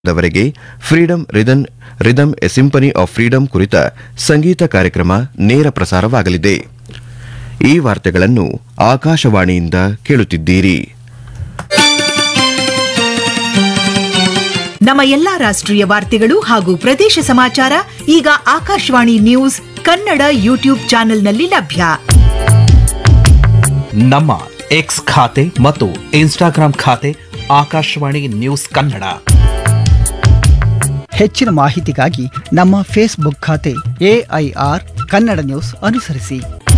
ದವರೆಗೆ freedom rhythm rhythm a symphony of freedom ಕುರಿತ ಸಂಗೀತ ಕಾರ್ಯಕ್ರಮ ನೇರ ಪ್ರಸಾರವಾಗಲಿದೆ ಈ ವಾರ್ತೆಗಳನ್ನು ಆಕಾಶವಾಣಿಯಿಂದ ಕೇಳುತ್ತಿದ್ದೀರಿ ನಮ್ಮ ಎಲ್ಲಾ ರಾಷ್ಟ್ರೀಯ ವಾರ್ತೆಗಳು ಹಾಗೂ ಪ್ರದೇಶ ಸಮಾಚಾರ ಈಗ ಆಕಾಶವಾಣಿ ನ್ಯೂಸ್ ಕನ್ನಡ ಯೂಟ್ಯೂಬ್ ಚಾನೆಲ್ನಲ್ಲಿ ಲಭ್ಯ ನಮ್ಮ ಎಕ್ಸ್ ಖಾತೆ ಮತ್ತು ಇನ್ಸ್ಟಾಗ್ರಾಂ ಖಾತೆ ಆಕಾಶವಾಣಿ ನ್ಯೂಸ್ ಕನ್ನಡ ಹೆಚ್ಚಿನ ಮಾಹಿತಿಗಾಗಿ ನಮ್ಮ ಫೇಸ್ಬುಕ್ ಖಾತೆ ಎಐಆರ್ ಕನ್ನಡ ನ್ಯೂಸ್ ಅನುಸರಿಸಿ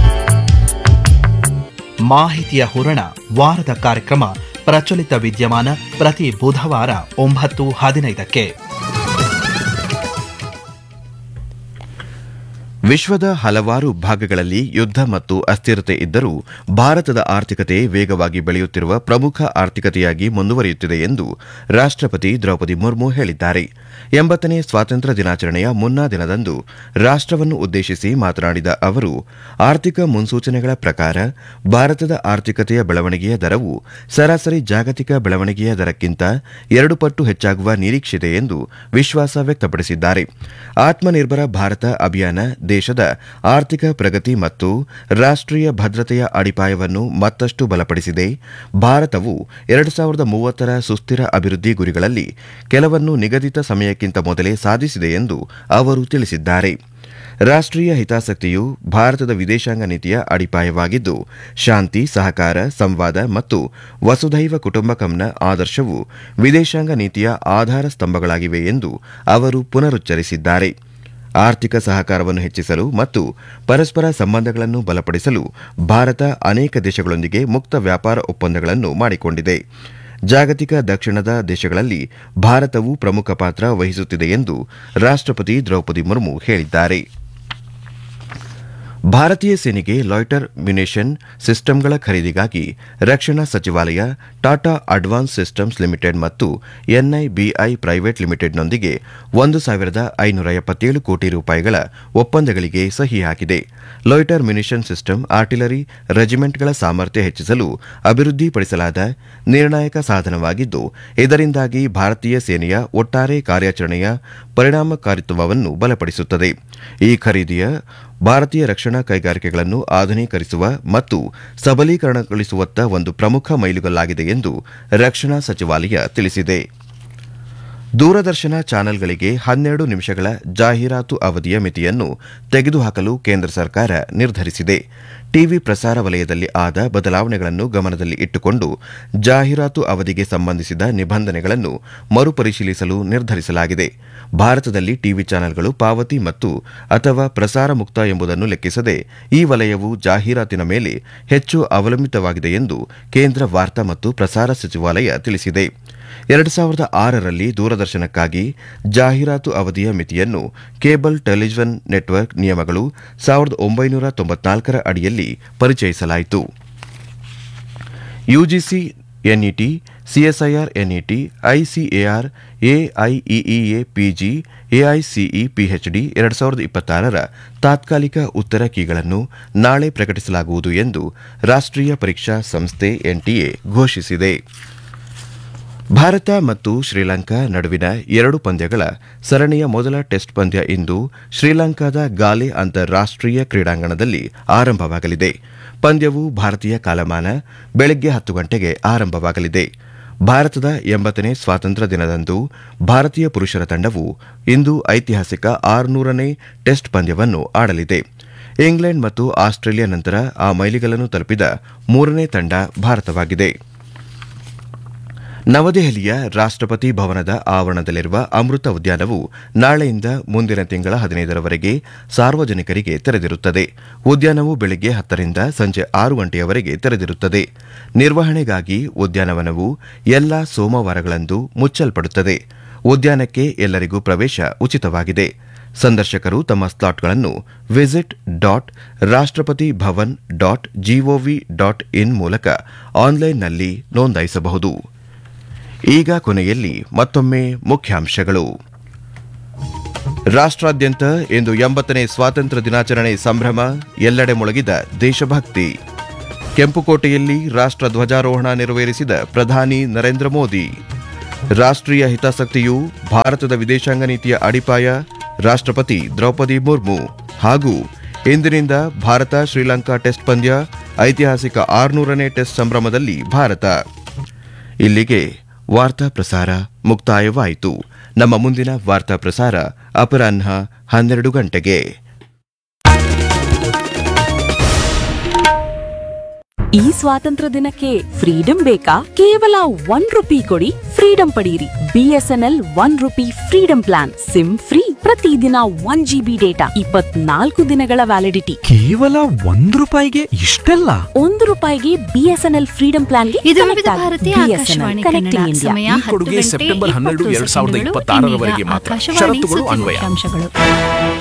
ಮಾಹಿತಿಯ ಹೂರಣ ವಾರದ ಕಾರ್ಯಕ್ರಮ ಪ್ರಚಲಿತ ವಿದ್ಯಮಾನ ಪ್ರತಿ ಬುಧವಾರ ಒಂಬತ್ತು ಹದಿನೈದಕ್ಕೆ ವಿಶ್ವದ ಹಲವಾರು ಭಾಗಗಳಲ್ಲಿ ಯುದ್ಧ ಮತ್ತು ಅಸ್ಥಿರತೆ ಇದ್ದರೂ ಭಾರತದ ಆರ್ಥಿಕತೆ ವೇಗವಾಗಿ ಬೆಳೆಯುತ್ತಿರುವ ಪ್ರಮುಖ ಆರ್ಥಿಕತೆಯಾಗಿ ಮುಂದುವರಿಯುತ್ತಿದೆ ಎಂದು ರಾಷ್ಟ್ರಪತಿ ದ್ರೌಪದಿ ಮುರ್ಮು ಹೇಳಿದ್ದಾರೆ ಎಂಬತ್ತನೇ ಸ್ವಾತಂತ್ರ್ಯ ದಿನಾಚರಣೆಯ ಮುನ್ನಾ ದಿನದಂದು ರಾಷ್ಟವನ್ನು ಉದ್ದೇಶಿಸಿ ಮಾತನಾಡಿದ ಅವರು ಆರ್ಥಿಕ ಮುನ್ಸೂಚನೆಗಳ ಪ್ರಕಾರ ಭಾರತದ ಆರ್ಥಿಕತೆಯ ಬೆಳವಣಿಗೆಯ ದರವು ಸರಾಸರಿ ಜಾಗತಿಕ ಬೆಳವಣಿಗೆಯ ದರಕ್ಕಿಂತ ಎರಡು ಪಟ್ಟು ಹೆಚ್ಚಾಗುವ ನಿರೀಕ್ಷೆಯಿದೆ ಎಂದು ವಿಶ್ವಾಸ ವ್ಯಕ್ತಪಡಿಸಿದ್ದಾರೆ ಆತ್ಮನಿರ್ಭರ ಭಾರತ ಅಭಿಯಾನ ದೇಶದ ಆರ್ಥಿಕ ಪ್ರಗತಿ ಮತ್ತು ರಾಷ್ಟೀಯ ಭದ್ರತೆಯ ಅಡಿಪಾಯವನ್ನು ಮತ್ತಷ್ಟು ಬಲಪಡಿಸಿದೆ ಭಾರತವು ಎರಡು ಸಾವಿರದ ಮೂವತ್ತರ ಸುಸ್ಥಿರ ಅಭಿವೃದ್ಧಿ ಗುರಿಗಳಲ್ಲಿ ಕೆಲವನ್ನು ನಿಗದಿತ ಸಮಯಕ್ಕಿಂತ ಮೊದಲೇ ಸಾಧಿಸಿದೆ ಎಂದು ಅವರು ತಿಳಿಸಿದ್ದಾರೆ ರಾಷ್ಟೀಯ ಹಿತಾಸಕ್ತಿಯು ಭಾರತದ ವಿದೇಶಾಂಗ ನೀತಿಯ ಅಡಿಪಾಯವಾಗಿದ್ದು ಶಾಂತಿ ಸಹಕಾರ ಸಂವಾದ ಮತ್ತು ವಸುಧೈವ ಕುಟುಂಬಕಂನ ಆದರ್ಶವು ವಿದೇಶಾಂಗ ನೀತಿಯ ಆಧಾರ ಸ್ತಂಭಗಳಾಗಿವೆ ಎಂದು ಅವರು ಪುನರುಚ್ಚರಿಸಿದ್ದಾರೆ ಆರ್ಥಿಕ ಸಹಕಾರವನ್ನು ಹೆಚ್ಚಿಸಲು ಮತ್ತು ಪರಸ್ಪರ ಸಂಬಂಧಗಳನ್ನು ಬಲಪಡಿಸಲು ಭಾರತ ಅನೇಕ ದೇಶಗಳೊಂದಿಗೆ ಮುಕ್ತ ವ್ಯಾಪಾರ ಒಪ್ಪಂದಗಳನ್ನು ಮಾಡಿಕೊಂಡಿದೆ ಜಾಗತಿಕ ದಕ್ಷಿಣದ ದೇಶಗಳಲ್ಲಿ ಭಾರತವು ಪ್ರಮುಖ ಪಾತ್ರ ವಹಿಸುತ್ತಿದೆ ಎಂದು ರಾಷ್ಟಪತಿ ದ್ರೌಪದಿ ಮುರ್ಮು ಹೇಳಿದ್ದಾರೆ ಭಾರತೀಯ ಸೇನೆಗೆ ಲಾಯ್ಟರ್ ಮ್ಯುನೇಷನ್ ಸಿಸ್ಟಂಗಳ ಖರೀದಿಗಾಗಿ ರಕ್ಷಣಾ ಸಚಿವಾಲಯ ಟಾಟಾ ಅಡ್ವಾನ್ಸ್ ಸಿಸ್ಟಮ್ಸ್ ಲಿಮಿಟೆಡ್ ಮತ್ತು ಎನ್ಐಬಿಐ ಪ್ರೈವೇಟ್ ಲಿಮಿಟೆಡ್ನೊಂದಿಗೆ ಒಂದು ಸಾವಿರದ ಐನೂರ ಎಪ್ಪತ್ತೇಳು ಕೋಟಿ ರೂಪಾಯಿಗಳ ಒಪ್ಪಂದಗಳಿಗೆ ಸಹಿ ಹಾಕಿದೆ ಲಾಯ್ಟರ್ ಮ್ಯುನಿಷನ್ ಸಿಸ್ಟಮ್ ಆರ್ಟಿಲರಿ ರೆಜಿಮೆಂಟ್ಗಳ ಸಾಮರ್ಥ್ಯ ಹೆಚ್ಚಿಸಲು ಅಭಿವೃದ್ಧಿಪಡಿಸಲಾದ ನಿರ್ಣಾಯಕ ಸಾಧನವಾಗಿದ್ದು ಇದರಿಂದಾಗಿ ಭಾರತೀಯ ಸೇನೆಯ ಒಟ್ಟಾರೆ ಕಾರ್ಯಾಚರಣೆಯ ಪರಿಣಾಮಕಾರಿತ್ವವನ್ನು ಬಲಪಡಿಸುತ್ತದೆ ಈ ಖರೀದಿಯ ಭಾರತೀಯ ರಕ್ಷಣಾ ಕೈಗಾರಿಕೆಗಳನ್ನು ಆಧುನೀಕರಿಸುವ ಮತ್ತು ಸಬಲೀಕರಣಗೊಳಿಸುವತ್ತ ಒಂದು ಪ್ರಮುಖ ಮೈಲುಗಲ್ಲಾಗಿದೆ ಎಂದು ರಕ್ಷಣಾ ಸಚಿವಾಲಯ ತಿಳಿಸಿದೆ ದೂರದರ್ಶನ ಚಾನೆಲ್ಗಳಿಗೆ ಹನ್ನೆರಡು ನಿಮಿಷಗಳ ಜಾಹೀರಾತು ಅವಧಿಯ ಮಿತಿಯನ್ನು ತೆಗೆದುಹಾಕಲು ಕೇಂದ್ರ ಸರ್ಕಾರ ನಿರ್ಧರಿಸಿದೆ ಟಿವಿ ಪ್ರಸಾರ ವಲಯದಲ್ಲಿ ಆದ ಬದಲಾವಣೆಗಳನ್ನು ಗಮನದಲ್ಲಿ ಇಟ್ಟುಕೊಂಡು ಜಾಹೀರಾತು ಅವಧಿಗೆ ಸಂಬಂಧಿಸಿದ ನಿಬಂಧನೆಗಳನ್ನು ಮರುಪರಿಶೀಲಿಸಲು ನಿರ್ಧರಿಸಲಾಗಿದೆ ಭಾರತದಲ್ಲಿ ಟಿವಿ ಚಾನೆಲ್ಗಳು ಪಾವತಿ ಮತ್ತು ಅಥವಾ ಪ್ರಸಾರ ಮುಕ್ತ ಎಂಬುದನ್ನು ಲೆಕ್ಕಿಸದೆ ಈ ವಲಯವು ಜಾಹೀರಾತಿನ ಮೇಲೆ ಹೆಚ್ಚು ಅವಲಂಬಿತವಾಗಿದೆ ಎಂದು ಕೇಂದ್ರ ವಾರ್ತಾ ಮತ್ತು ಪ್ರಸಾರ ಸಚಿವಾಲಯ ತಿಳಿಸಿದೆ ಎರಡು ಸಾವಿರದ ಆರರಲ್ಲಿ ದೂರದರ್ಶನಕ್ಕಾಗಿ ಜಾಹೀರಾತು ಅವಧಿಯ ಮಿತಿಯನ್ನು ಕೇಬಲ್ ಟೆಲಿವಿಷನ್ ನೆಟ್ವರ್ಕ್ ನಿಯಮಗಳು ಸಾವಿರದ ಒಂಬೈನೂರ ತೊಂಬತ್ನಾಲ್ಕರ ಅಡಿಯಲ್ಲಿ ಪರಿಚಯಿಸಲಾಯಿತು UGC NET CSIR NET ICAR AIEEA PG AICE PhD ಎರಡು ಸಾವಿರದ ಇಪ್ಪತ್ತಾರರ ತಾತ್ಕಾಲಿಕ ಉತ್ತರ ಕೀಗಳನ್ನು ನಾಳೆ ಪ್ರಕಟಿಸಲಾಗುವುದು ಎಂದು ರಾಷ್ಟೀಯ ಪರೀಕ್ಷಾ ಸಂಸ್ಥೆ ಎನ್ಟಿಎ ಘೋಷಿಸಿದೆ ಭಾರತ ಮತ್ತು ಶ್ರೀಲಂಕಾ ನಡುವಿನ ಎರಡು ಪಂದ್ಯಗಳ ಸರಣಿಯ ಮೊದಲ ಟೆಸ್ಟ್ ಪಂದ್ಯ ಇಂದು ಶ್ರೀಲಂಕಾದ ಗಾಲೆ ಅಂತಾರಾಷ್ಟೀಯ ಕ್ರೀಡಾಂಗಣದಲ್ಲಿ ಆರಂಭವಾಗಲಿದೆ ಪಂದ್ಯವು ಭಾರತೀಯ ಕಾಲಮಾನ ಬೆಳಗ್ಗೆ ಹತ್ತು ಗಂಟೆಗೆ ಆರಂಭವಾಗಲಿದೆ ಭಾರತದ ಎಂಬತ್ತನೇ ಸ್ವಾತಂತ್ರ್ಯ ದಿನದಂದು ಭಾರತೀಯ ಪುರುಷರ ತಂಡವು ಇಂದು ಐತಿಹಾಸಿಕ ಆರುನೂರನೇ ಟೆಸ್ಟ್ ಪಂದ್ಯವನ್ನು ಆಡಲಿದೆ ಇಂಗ್ಲೆಂಡ್ ಮತ್ತು ಆಸ್ಟ್ರೇಲಿಯಾ ನಂತರ ಆ ಮೈಲಿಗಲ್ಲನ್ನು ತಲುಪಿದ ಮೂರನೇ ತಂಡ ಭಾರತವಾಗಿದೆ ನವದೆಹಲಿಯ ರಾಷ್ಟಪತಿ ಭವನದ ಆವರಣದಲ್ಲಿರುವ ಅಮೃತ ಉದ್ಯಾನವು ನಾಳೆಯಿಂದ ಮುಂದಿನ ತಿಂಗಳ ಹದಿನೈದರವರೆಗೆ ಸಾರ್ವಜನಿಕರಿಗೆ ತೆರೆದಿರುತ್ತದೆ ಉದ್ಯಾನವು ಬೆಳಗ್ಗೆ ಹತ್ತರಿಂದ ಸಂಜೆ ಆರು ಗಂಟೆಯವರೆಗೆ ತೆರೆದಿರುತ್ತದೆ ನಿರ್ವಹಣೆಗಾಗಿ ಉದ್ಯಾನವನವು ಎಲ್ಲಾ ಸೋಮವಾರಗಳಂದು ಮುಚ್ಚಲ್ಪಡುತ್ತದೆ ಉದ್ಯಾನಕ್ಕೆ ಎಲ್ಲರಿಗೂ ಪ್ರವೇಶ ಉಚಿತವಾಗಿದೆ ಸಂದರ್ಶಕರು ತಮ್ಮ ಸ್ಲಾಟ್ಗಳನ್ನು visit dot Rashtrapati Bhavan dot GOV dot in ಮೂಲಕ ಆನ್ಲೈನ್ನಲ್ಲಿ ನೋಂದಾಯಿಸಬಹುದು ಈಗ ಕೊನೆಯಲ್ಲಿ ಮತ್ತೊಮ್ಮೆ ಮುಖ್ಯಾಂಶಗಳು ರಾಷ್ಟ್ರಾದ್ಯಂತ ಇಂದು ಎಂಬತ್ತನೇ ಸ್ವಾತಂತ್ರ್ಯ ದಿನಾಚರಣೆ ಸಂಭ್ರಮ ಎಲ್ಲೆಡೆ ಮುಳುಗಿದ ದೇಶಭಕ್ತಿ ಕೆಂಪುಕೋಟೆಯಲ್ಲಿ ರಾಷ್ಟ್ರ ಧ್ವಜಾರೋಹಣ ನೆರವೇರಿಸಿದ ಪ್ರಧಾನಿ ನರೇಂದ್ರ ಮೋದಿ ರಾಷ್ಟ್ರೀಯ ಹಿತಾಸಕ್ತಿಯು ಭಾರತದ ವಿದೇಶಾಂಗ ನೀತಿಯ ಅಡಿಪಾಯ ರಾಷ್ಟ್ರಪತಿ ದ್ರೌಪದಿ ಮುರ್ಮು ಹಾಗೂ ಇಂದಿನಿಂದ ಭಾರತ ಶ್ರೀಲಂಕಾ ಟೆಸ್ಟ್ ಪಂದ್ಯ ಐತಿಹಾಸಿಕ ಆರ್ನೂರನೇ ಟೆಸ್ಟ್ ಸಂಭ್ರಮದಲ್ಲಿ ಭಾರತ ಇಲ್ಲಿಗೆ ವಾರ್ತಾ ಪ್ರಸಾರ ಮುಕ್ತಾಯವಾಯಿತು ನಮ್ಮ ಮುಂದಿನ ವಾರ್ತಾ ಪ್ರಸಾರ ಅಪರಾಹ್ನ ಹನ್ನೆರಡು ಗಂಟೆಗೆ ಈ ಸ್ವಾತಂತ್ರ್ಯ ದಿನಕ್ಕೆ ಫ್ರೀಡಂ ಬೇಕಾ ಕೇವಲ ಒನ್ ರುಪಿ ಕೊಡಿ ಫ್ರೀಡಂ ಪಡೆಯಿರಿ BSNL one rupee freedom plan SIM free ಪ್ರತಿದಿನ ಒನ್ ಜಿಬಿ ಡೇಟಾ ಇಪ್ಪತ್ನಾಲ್ಕು ದಿನಗಳ ವ್ಯಾಲಿಡಿಟಿ ಕೇವಲ ಒಂದ್ ರೂಪಾಯಿಗೆ ಇಷ್ಟೆಲ್ಲ ಒಂದು ರೂಪಾಯಿಗೆ ಬಿಎಸ್ಎನ್ಎಲ್ ಫ್ರೀಡಂ ಪ್ಲಾನ್ಗೆ ಇದು connect ವಿವಿಧ ಆಗಿ. ಭಾರತೀಯ BSNL Akashvani Connecting Kannada India. ಸಮಯ ಈ ಹತ್ತು ಕೊಡುಗೆ ಗಂಟೆ ಸೆಪ್ಟೆಂಬರ್ ಹನ್ನೆರಡು ಇಪ್ಪತ್ತು ಎರಡ್ ಸಾವಿರದ ಸೆಕೆಂಡುಗಳು. ಇಪ್ಪತ್ತಾರರವರೆಗೆ ಇನ್ನೀಗ ಮಾತ್ರ. ಆಕಾಶವಾಣಿ ಷರತ್ತುಗಳು ಸುದ್ದಿ ಅನ್ವಯ. ಮುಖ್ಯಾಂಶಗಳು